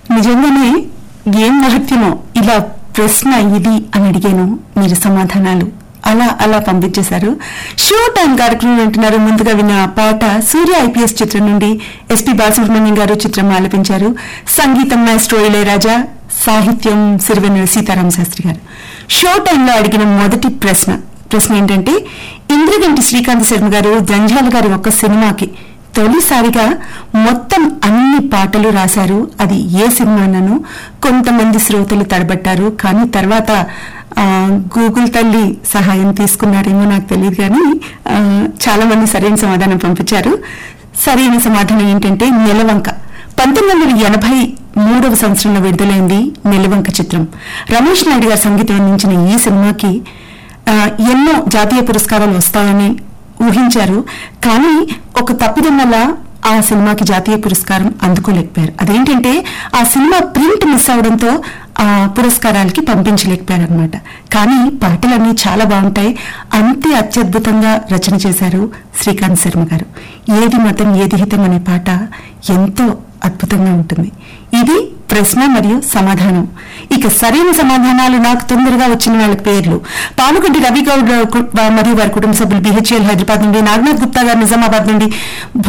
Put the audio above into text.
నిజంగానే ఏం మహత్యమో ఇలా ప్రశ్న ఇది అని అడిగాను మీరు సమాధానాలు అలా అలా పంపించేశారు షో టైం కార్యక్రమం వింటున్నారు ముందుగా విన్న ఆ పాట సూర్య ఐపీఎస్ చిత్రం నుండి ఎస్పీ బాలసుబ్రహ్మణ్యం గారు చిత్రం ఆలపించారు సంగీతం మాస్ట్రో ఇళయరాజా సాహిత్యం సిరివెన్నెల సీతారామ శాస్త్రి గారు షో టైంలో అడిగిన మొదటి ప్రశ్న ప్రశ్న ఏంటంటే ఇంద్రగంటి శ్రీకాంత్ శర్మ గారు జంజాల గారి ఒక సినిమాకి తొలిసారిగా మొత్తం అన్ని పాటలు రాశారు అది ఏ సినిమానను కొంతమంది శ్రోతలు తడబట్టారు కానీ తర్వాత ఆ, గూగుల్ తల్లి సహాయం తీసుకున్నారేమో నాకు తెలియదు కానీ ఆ, చాలా మంది సరైన సమాధానం పంపించారు సరైన సమాధానం ఏంటంటే నెలవంక పంతొమ్మిది వందల ఎనభై మూడవ సంవత్సరంలో విడుదలైంది నెలవంక చిత్రం రమేష్ నాయుడు గారు సంగీతం అందించిన ఈ సినిమాకి ఆ, ఎన్నో జాతీయ పురస్కారాలు వస్తాయని ఊహించారు కానీ ఒక తప్పిదం వల్ల ఆ సినిమాకి జాతీయ పురస్కారం అందుకోలేకపోయారు అదేంటంటే ఆ సినిమా ప్రింట్ మిస్ అవడంతో ఆ పురస్కారాలకి పంపించలేకపోయారు అనమాట కానీ పాటలన్నీ చాలా బాగుంటాయి అంతే అత్యద్భుతంగా రచన చేశారు శ్రీకాంత్ శర్మ గారు ఏది మతం ఏది హితం అనే పాట ఎంతో అద్భుతంగా ఉంటుంది ఇది ప్రశ్న మరియు సమాధానం ఇక సరైన సమాధానాలు నాకు తొందరగా వచ్చిన వాళ్ళ పేర్లు పాలుగడ్డి రవి గౌడ్ కు- మరియు వారి కుటుంబ సభ్యులు బిహెచ్ఎల్ హైదరాబాద్ నుండి నాగనాథ్ గుప్తా గారు నిజామాబాద్ నుండి